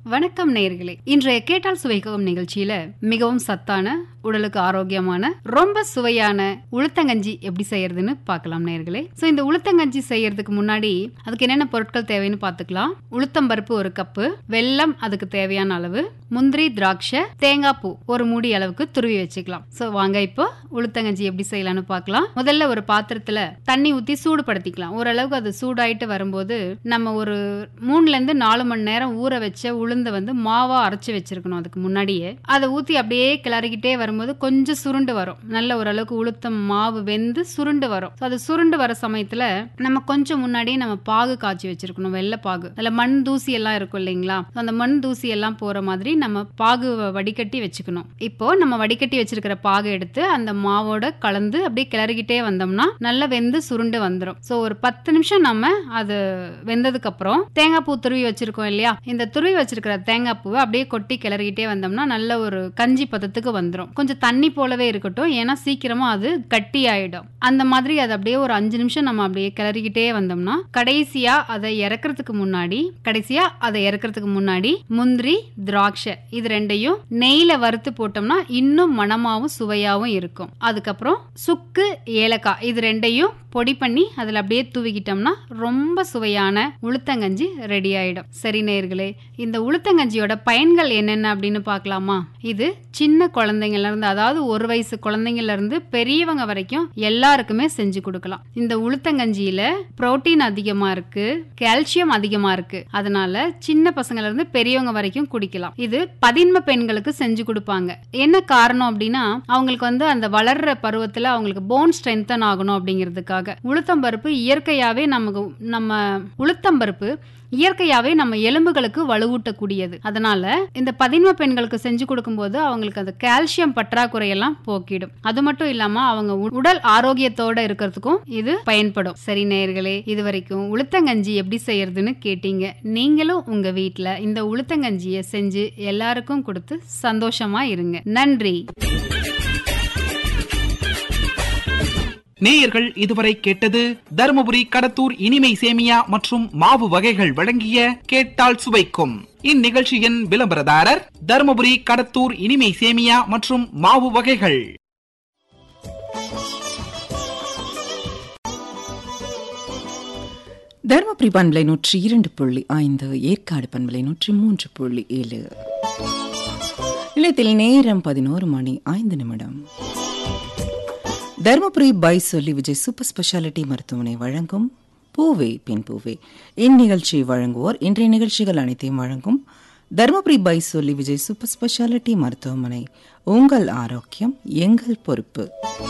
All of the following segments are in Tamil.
வணக்கம் நேயர்களே இன்றைய கேட்டால் சுவைக்கும் நிகழ்ச்சியில மிகவும் சத்தான உடலுக்கு ஆரோக்கியமான ரொம்ப சுவையான உளுத்தங்கஞ்சி எப்படி செய்யறதுன்னு பார்க்கலாம் நேயர்களே சோ இந்த உளுத்தங்கஞ்சி செய்யறதுக்கு முன்னாடி அதுக்கு என்னென்ன பொருட்கள் தேவைன்னு பார்த்துக்கலாம் உளுத்தம் பருப்பு ஒரு கப்பு வெல்லம் அதுக்கு தேவையான அளவு முந்திரி திராட்சை தேங்காய் பூ ஒரு மூடி அளவுக்கு துருவி வச்சுக்கலாம் சோ வாங்க இப்போ உளுத்தங்கஞ்சி எப்படி செய்யலாம்னு பார்க்கலாம் முதல்ல ஒரு பாத்திரத்துல தண்ணி ஊத்தி சூடுபடுத்திக்கலாம் ஓரளவுக்கு அது சூடாயிட்டு வரும்போது நம்ம ஒரு மூணுல இருந்து நாலு மணி நேரம் ஊற வச்ச உளுந்த வந்து மாவா அரைச்சு வச்சிருக்கணும் அதுக்கு முன்னாடியே அதை ஊத்தி அப்படியே கிளறிக்கிட்டே வரும்போது கொஞ்சம் சுருண்டு வரும் நல்ல ஓரளவுக்கு உளுத்தம் மாவு வெந்து சுருண்டு வரும் So, அது சுருண்டு வர சமயத்துல நம்ம கொஞ்சம் முன்னாடியே நம்ம பாகு காய்ச்சி வச்சிருக்கணும் வெள்ளை பாகு அதுல மண் தூசி எல்லாம் இருக்கும் இல்லைங்களா So, அந்த மண் தூசி எல்லாம் போற மாதிரி நம்ம பாகு வ- வடிகட்டி வச்சுக்கணும் இப்போ நம்ம வடிகட்டி வச்சிருக்கிற பாகு எடுத்து அந்த மாவோட கலந்து அப்படியே கிளறிக்கிட்டே வந்தோம்னா நல்லா வெந்து சுருண்டு வந்துடும் ஸோ ஒரு பத்து நிமிஷம் நம்ம அது வெந்ததுக்கு அப்புறம் தேங்காய் பூ துருவி வச்சிருக்கோம் இல்லையா இந்த துருவி வச்சிருக்கிற தேங்காய் பூவை அப்படியே கொட்டி கிளறிக்கிட்டே வந்தோம்னா நல்ல ஒரு கஞ்சி பதத்துக்கு வந்துடும் கொஞ்சம் தண்ணி போலவே இருக்கட்டும் ஏன்னா சீக்கிரமா அது கட்டி ஆயிடும் அந்த மாதிரி அதை அப்படியே ஒரு அஞ்சு நிமிஷம் நம்ம அப்படியே கிளறிக்கிட்டே வந்தோம்னா கடைசியா அதை இறக்குறதுக்கு முன்னாடி கடைசியா அதை இறக்குறதுக்கு முன்னாடி முந்திரி திராட்சை இது ரெண்டையும் நெய்ல வறுத்து போட்டோம்னா இன்னும் மணமாவும் சுவையாவும் இருக்கும் அதுக்கப்புறம் சுக்கு ஏலக்காய் இது ரெண்டையும் பொடி பண்ணி அதுல அப்படியே தூவிக்கிட்டோம்னா ரொம்ப சுவையான உளுத்தங்கஞ்சி ரெடி ஆயிடும் சரி நேயர்களே இந்த உளுத்தங்கஞ்சியோட பயன்கள் என்னென்ன அப்படின்னு பார்க்கலாமா இது சின்ன குழந்தைங்கள்ல இருந்து அதாவது ஒரு வயசு குழந்தைங்கள்ல இருந்து பெரியவங்க வரைக்கும் எல்லாருக்குமே செஞ்சு கொடுக்கலாம் இந்த உளுத்தங்கஞ்சியில புரோட்டீன் அதிகமா இருக்கு கால்சியம் அதிகமா இருக்கு அதனால சின்ன பசங்கள்ல இருந்து பெரியவங்க வரைக்கும் குடிக்கலாம் இது பதின்ம பெண்களுக்கு செஞ்சு கொடுப்பாங்க என்ன காரணம் அப்படின்னா அவங்களுக்கு வந்து அந்த வளர்ற பருவத்துல அவங்களுக்கு போன் ஸ்ட்ரென்தன் ஆகணும் அப்படிங்கிறதுக்காக உளுத்தம்பருப்பு இயற்கையாவே நமக்கு நம்ம உளுத்தம்பருப்பு இயற்கையாவே நம்ம எலும்புகளுக்கு வலுவூட்டக்கூடியது அதனால இந்த பதின்ம பெண்களுக்கு செஞ்சு கொடுக்கும்போது அவங்களுக்கு அந்த கால்சியம் பற்றாக்குறையெல்லாம் போக்கிடும் அது மட்டும் இல்லாம அவங்க உ- உடல் ஆரோக்கியத்தோட இருக்கிறதுக்கும் இது பயன்படும் சரி நேயர்களே இது வரைக்கும் உளுத்தங்கஞ்சி எப்படி செய்யறதுன்னு கேட்டீங்க நீங்களும் உங்க வீட்ல இந்த உளுத்தங்கஞ்சியை செஞ்சு எல்லாருக்கும் கொடுத்து சந்தோஷமா இருங்க நன்றி நேயர்கள் இதுவரை கேட்டது தருமபுரி கடத்தூர் இனிமை சேமியா மற்றும் மாவு வகைகள் வழங்கிய கேட்டால் சுவைக்கும் இந்நிகழ்ச்சியின் விளம்பரதாரர் தருமபுரி கடத்தூர் இனிமை சேமியா மற்றும் மாவு வகைகள் தருமபுரி பண்பலை நூற்றி இரண்டு புள்ளி ஐந்து ஏற்காடு பண்பலை நூற்றி மூன்று புள்ளி ஏழு நிலையத்தில் நேரம் பதினோரு மணி ஐந்து நிமிடம் தருமபுரி பை சொல்லி விஜய் சூப்பர் ஸ்பெஷாலிட்டி மருத்துவமனை வழங்கும் பூவே பெண் பூவே இந்நிகழ்ச்சியை வழங்குவோர் இன்றைய நிகழ்ச்சிகள் அனைத்தையும் வழங்கும் தருமபுரி பை சொல்லி விஜய் சூப்பர் ஸ்பெஷாலிட்டி மருத்துவமனை உங்கள் ஆரோக்கியம் எங்கள் பொறுப்பு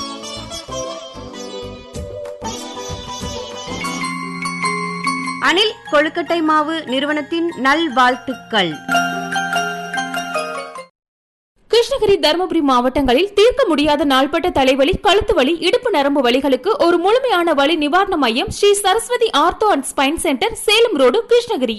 அனில் கொழுக்கட்டை மாவு நிறுவனத்தின் நல்வாழ்த்துக்கள் கிருஷ்ணகிரி தருமபுரி மாவட்டங்களில் தீர்க்க முடியாத நாள்பட்ட தலைவலி கழுத்து வலி இடுப்பு நரம்பு வலிகளுக்கு ஒரு முழுமையான வலி நிவாரண மையம் Shri Saraswathi ortho and spine centre Salem road Krishnagiri